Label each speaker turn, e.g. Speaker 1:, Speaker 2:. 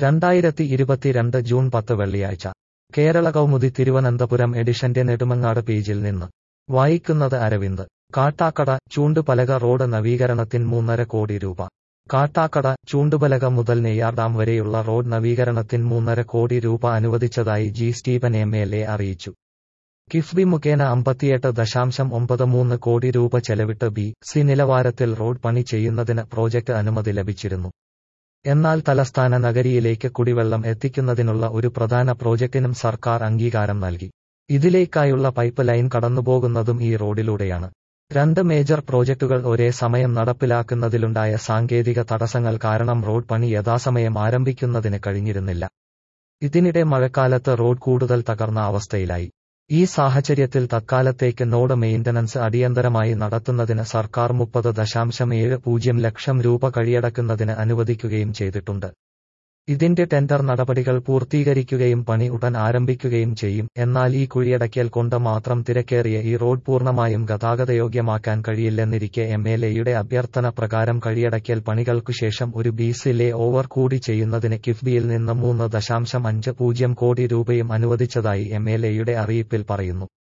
Speaker 1: രണ്ടായിരത്തി ഇരുപത്തിരണ്ട് ജൂൺ പത്ത് വെള്ളിയാഴ്ച കേരള കൗമുദി തിരുവനന്തപുരം എഡിഷന്റെ നെടുമങ്ങാട് പേജിൽ നിന്ന് വായിക്കുന്നത് അരവിന്ദ് കാട്ടാക്കട ചൂണ്ടുപലക റോഡ് നവീകരണത്തിന് മൂന്നര കോടി രൂപ കാട്ടാക്കട ചൂണ്ടുപലക മുതൽ നെയ്യാർ ഡാം വരെയുള്ള റോഡ് നവീകരണത്തിന് മൂന്നര കോടി രൂപ അനുവദിച്ചതായി G Stephen M L A അറിയിച്ചു കിഫ്ബി മുഖേന അമ്പത്തിയെട്ട് ദശാംശം ഒമ്പത് മൂന്ന് കോടി രൂപ ചെലവിട്ട് ബി സി നിലവാരത്തിൽ റോഡ് പണി ചെയ്യുന്നതിന് പ്രോജക്ട് അനുമതി ലഭിച്ചിരുന്നു എന്നാൽ തലസ്ഥാന നഗരിയിലേക്ക് കുടിവെള്ളം എത്തിക്കുന്നതിനുള്ള ഒരു പ്രധാന പ്രോജക്റ്റിനും സർക്കാർ അംഗീകാരം നൽകി ഇതിലേക്കായുള്ള പൈപ്പ് ലൈൻ കടന്നുപോകുന്നതും ഈ റോഡിലൂടെയാണ് രണ്ട് മേജർ പ്രോജക്റ്റുകൾ ഒരേ സമയം നടപ്പിലാക്കുന്നതിലുണ്ടായ സാങ്കേതിക തടസ്സങ്ങൾ കാരണം റോഡ് പണി യഥാസമയം ആരംഭിക്കുന്നതിന് കഴിഞ്ഞിരുന്നില്ല ഇതിനിടെ മഴക്കാലത്ത് റോഡ് കൂടുതൽ തകർന്ന അവസ്ഥയിലായി ഈ സാഹചര്യത്തിൽ തത്കാലത്തേക്ക് നോഡ് മെയിന്റനൻസ് അടിയന്തരമായി നടത്തുന്നതിന് സർക്കാർ മുപ്പത് ദശാംശം ഏഴ് പൂജ്യം ലക്ഷം രൂപ കഴിയടക്കുന്നതിന് അനുവദിക്കുകയും ചെയ്തിട്ടുണ്ട് ഇതിന്റെ ടെൻഡർ നടപടികൾ പൂർത്തീകരിക്കുകയും പണി ഉടൻ ആരംഭിക്കുകയും ചെയ്യും എന്നാൽ ഈ കുഴിയടയ്ക്കൽ കൊണ്ട് മാത്രം തിരക്കേറിയ ഈ റോഡ് പൂർണ്ണമായും ഗതാഗതയോഗ്യമാക്കാൻ കഴിയില്ലെന്നിരിക്കെ എം എൽ എയുടെ അഭ്യർത്ഥന പ്രകാരം കഴിയടയ്ക്കൽ പണികൾക്കുശേഷം ഒരു ബിസി ലേ ഓവർ കൂടി ചെയ്യുന്നതിന് കിഫ്ബിയിൽ നിന്ന് മൂന്ന് ദശാംശം അഞ്ച് പൂജ്യം കോടി രൂപയും അനുവദിച്ചതായി എം എൽ എയുടെ അറിയിപ്പിൽ പറയുന്നു